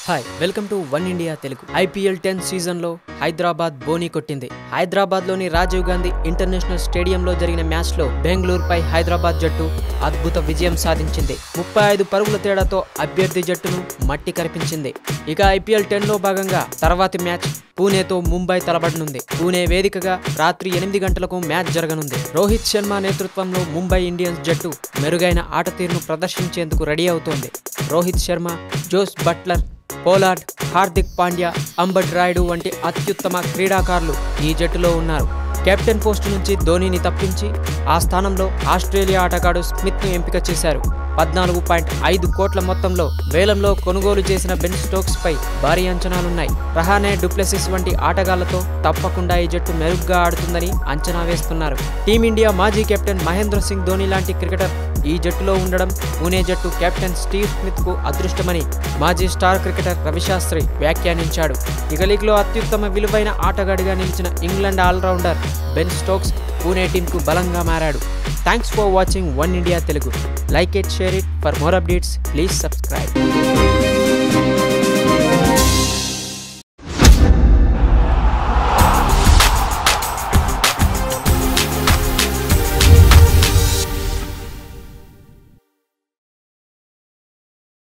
hi welcome to One India Telugu IPL ten season లో హైదరాబాద్ బోనీ కొట్టింది హైదరాబాద్ లోని రాజీవ్ గాంధీ ఇంటర్నేషనల్ స్టేడియంలో జరిగిన మ్యాచ్ లో బెంగళూరు పై హైదరాబాద్ జట్టు అద్భుత విజయం సాధించింది ముప్పై ఐదు పరుగుల తేడాతో అభ్యర్థి జట్టును మట్టి కరిపించింది ఇక ఐపీఎల్ టెన్ లో భాగంగా తర్వాతి మ్యాచ్ పూణేతో ముంబై తలబడనుంది పూణే వేదికగా రాత్రి ఎనిమిది గంటలకు మ్యాచ్ జరగనుంది రోహిత్ శర్మ నేతృత్వంలో ముంబై ఇండియన్స్ జట్టు మెరుగైన ఆట తీరును ప్రదర్శించేందుకు రెడీ అవుతోంది Rohit Sharma Jos Buttler Pollard Hardik Pandya Ambati Rayudu వంటి అత్యుత్తమ క్రీడాకారులు ఈ జట్టులో ఉన్నారు కెప్టెన్ పోస్టు నుంచి ధోనీని తప్పించి ఆ స్థానంలో ఆస్ట్రేలియా ఆటగాడు స్మిత్ను ఎంపిక చేశారు పద్నాలుగు పాయింట్ ఐదు కోట్ల మొత్తంలో వేలంలో కొనుగోలు చేసిన బెన్ స్టోక్స్ పై భారీ అంచనాలున్నాయి రహానే డుప్లెసిస్ వంటి ఆటగాళ్లతో తప్పకుండా ఈ జట్టు మెరుగ్గా ఆడుతుందని అంచనా వేస్తున్నారు టీమిండియా మాజీ కెప్టెన్ మహేంద్ర సింగ్ ధోని లాంటి క్రికెటర్ ఈ జట్టులో ఉండడం పూణే జట్టు కెప్టెన్ స్టీవ్ స్మిత్ కు అదృష్టమని మాజీ స్టార్ క్రికెటర్ రవిశాస్త్రి వ్యాఖ్యానించాడు ఇక లీగ్లో అత్యుత్తమ విలువైన ఆటగాడిగా నిలిచిన England allrounder Ben Stokes Pune టీంకు బలంగా మారాడు thanks for watching One India Telugu like it share it for more updates please subscribe